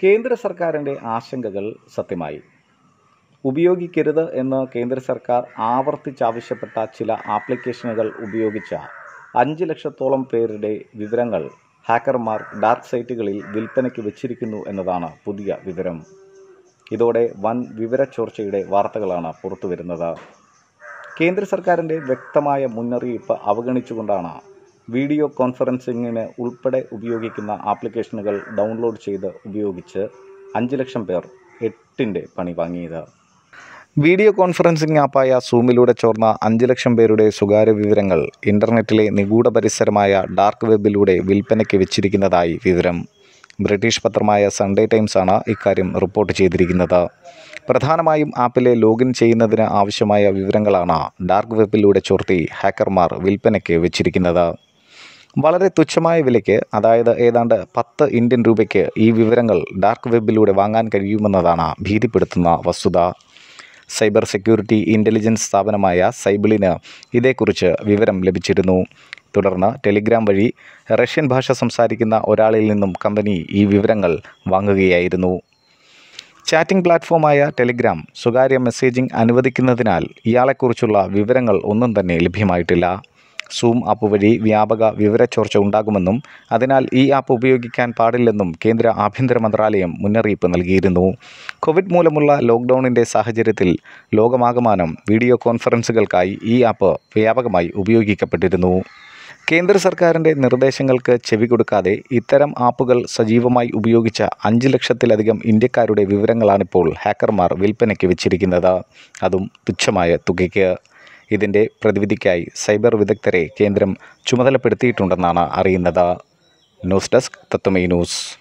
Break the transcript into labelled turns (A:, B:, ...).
A: കേന്ദ്ര സർക്കാരിൻ്റെ ആശങ്കകൾ സത്യമായി ഉപയോഗിക്കരുത് എന്ന് കേന്ദ്ര സർക്കാർ ആവർത്തിച്ചാവശ്യപ്പെട്ട ചില ആപ്ലിക്കേഷനുകൾ ഉപയോഗിച്ച അഞ്ച് ലക്ഷത്തോളം പേരുടെ വിവരങ്ങൾ ഹാക്കർമാർ ഡാർക്ക് സൈറ്റുകളിൽ വിൽപ്പനയ്ക്ക് വെച്ചിരിക്കുന്നു എന്നതാണ് പുതിയ വിവരം ഇതോടെ വൻ വിവരച്ചോർച്ചയുടെ വാർത്തകളാണ് പുറത്തുവരുന്നത് കേന്ദ്ര സർക്കാരിൻ്റെ വ്യക്തമായ മുന്നറിയിപ്പ് അവഗണിച്ചുകൊണ്ടാണ് വീഡിയോ കോൺഫറൻസിങ്ങിന് ഉൾപ്പെടെ ഉപയോഗിക്കുന്ന ആപ്ലിക്കേഷനുകൾ ഡൗൺലോഡ് ചെയ്ത് ഉപയോഗിച്ച് അഞ്ച് ലക്ഷം പേർ എട്ടിൻ്റെ പണി വാങ്ങിയത് വീഡിയോ കോൺഫറൻസിംഗ് ആപ്പായ സൂമിലൂടെ ചോർന്ന അഞ്ച് ലക്ഷം പേരുടെ സ്വകാര്യ വിവരങ്ങൾ ഇൻ്റർനെറ്റിലെ നിഗൂഢ പരിസരമായ ഡാർക്ക് വെബിലൂടെ വിൽപ്പനയ്ക്ക് വെച്ചിരിക്കുന്നതായി വിവരം ബ്രിട്ടീഷ് പത്രമായ സൺഡേ ടൈംസാണ് ഇക്കാര്യം റിപ്പോർട്ട് ചെയ്തിരിക്കുന്നത് പ്രധാനമായും ആപ്പിലെ ലോഗിൻ ചെയ്യുന്നതിന് ആവശ്യമായ വിവരങ്ങളാണ് ഡാർക്ക് വെബിലൂടെ ചോർത്തി ഹാക്കർമാർ വിൽപ്പനയ്ക്ക് വെച്ചിരിക്കുന്നത് വളരെ തുച്ഛമായ വിലയ്ക്ക് അതായത് ഏതാണ്ട് പത്ത് ഇന്ത്യൻ രൂപയ്ക്ക് ഈ വിവരങ്ങൾ ഡാർക്ക് വെബിലൂടെ വാങ്ങാൻ കഴിയുമെന്നതാണ് ഭീതിപ്പെടുത്തുന്ന വസ്തുത സൈബർ സെക്യൂരിറ്റി ഇൻ്റലിജൻസ് സ്ഥാപനമായ സൈബിളിന് ഇതേക്കുറിച്ച് വിവരം ലഭിച്ചിരുന്നു തുടർന്ന് ടെലിഗ്രാം വഴി റഷ്യൻ ഭാഷ സംസാരിക്കുന്ന ഒരാളിൽ നിന്നും കമ്പനി ഈ വിവരങ്ങൾ വാങ്ങുകയായിരുന്നു ചാറ്റിംഗ് പ്ലാറ്റ്ഫോമായ ടെലിഗ്രാം സ്വകാര്യ മെസ്സേജിംഗ് അനുവദിക്കുന്നതിനാൽ ഇയാളെക്കുറിച്ചുള്ള വിവരങ്ങൾ ഒന്നും തന്നെ ലഭ്യമായിട്ടില്ല സൂം ആപ്പ് വഴി വ്യാപക വിവരച്ചോർച്ച ഉണ്ടാകുമെന്നും അതിനാൽ ഈ ആപ്പ് ഉപയോഗിക്കാൻ പാടില്ലെന്നും കേന്ദ്ര ആഭ്യന്തര മന്ത്രാലയം മുന്നറിയിപ്പ് നൽകിയിരുന്നു കോവിഡ് മൂലമുള്ള ലോക്ക്ഡൗണിൻ്റെ സാഹചര്യത്തിൽ ലോകമാകമാനം വീഡിയോ കോൺഫറൻസുകൾക്കായി ഈ ആപ്പ് വ്യാപകമായി ഉപയോഗിക്കപ്പെട്ടിരുന്നു കേന്ദ്ര സർക്കാരിൻ്റെ നിർദ്ദേശങ്ങൾക്ക് ചെവി കൊടുക്കാതെ ഇത്തരം ആപ്പുകൾ സജീവമായി ഉപയോഗിച്ച അഞ്ച് ലക്ഷത്തിലധികം ഇന്ത്യക്കാരുടെ വിവരങ്ങളാണിപ്പോൾ ഹാക്കർമാർ വിൽപ്പനയ്ക്ക് വെച്ചിരിക്കുന്നത് അതും തുച്ഛമായ തുകയ്ക്ക് ഇതിൻ്റെ പ്രതിവിധിക്കായി സൈബർ വിദഗ്ധരെ കേന്ദ്രം ചുമതലപ്പെടുത്തിയിട്ടുണ്ടെന്നാണ് അറിയുന്നത് ന്യൂസ് ഡെസ്ക് തത്വമൈ ന്യൂസ്